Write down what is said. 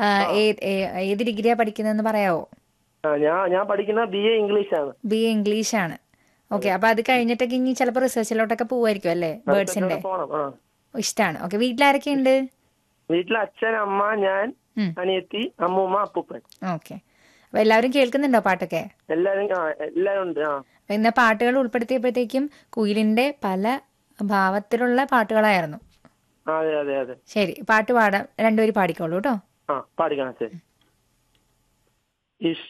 ആ, ഏ- ഏ- ഏത് ഡിഗ്രിയാ പഠിക്കുന്നതെന്ന് പറയാവോ ആ ഞാൻ ഞാൻ പഠിക്കുന്ന ബി എ ഇംഗ്ലീഷ് ആണ് ബി എ ഇംഗ്ലീഷ് ആണ് ഓക്കെ അപ്പൊ അത് കഴിഞ്ഞിട്ടൊക്കെ ഇനി ചിലപ്പോൾ റിസർച്ചിലോട്ടൊക്കെ പോവായിരിക്കും അല്ലേ ബേർഡ്സിന്റെ പോണം ആ ഇഷ്ടമാണ് ഓക്കെ വീട്ടിലാരൊക്കെ ഉണ്ട് വീട്ടിൽ അച്ഛൻ അമ്മ ഞാൻ ഉം. അനിയത്തി അമ്മൂമ്മ അപ്പൂപ്പൻ ഓക്കെ അപ്പൊ എല്ലാവരും കേൾക്കുന്നുണ്ടോ പാട്ടൊക്കെ എല്ലാരും ആ എല്ലാരും ഉണ്ട് ആ അപ്പൊ ഇന്ന് പാട്ടുകൾ ഉൾപ്പെടുത്തിയപ്പോഴത്തേക്കും കുയിലിന്റെ പല ഭാവത്തിലുള്ള പാട്ടുകളായിരുന്നു ആ, അതെ അതെ അതെ ശരി പാട്ട് പാടാം രണ്ടുപേരും പാടിക്കോളൂ കേട്ടോ ആ പാടിക്കണം ശരി ഇഷ്ട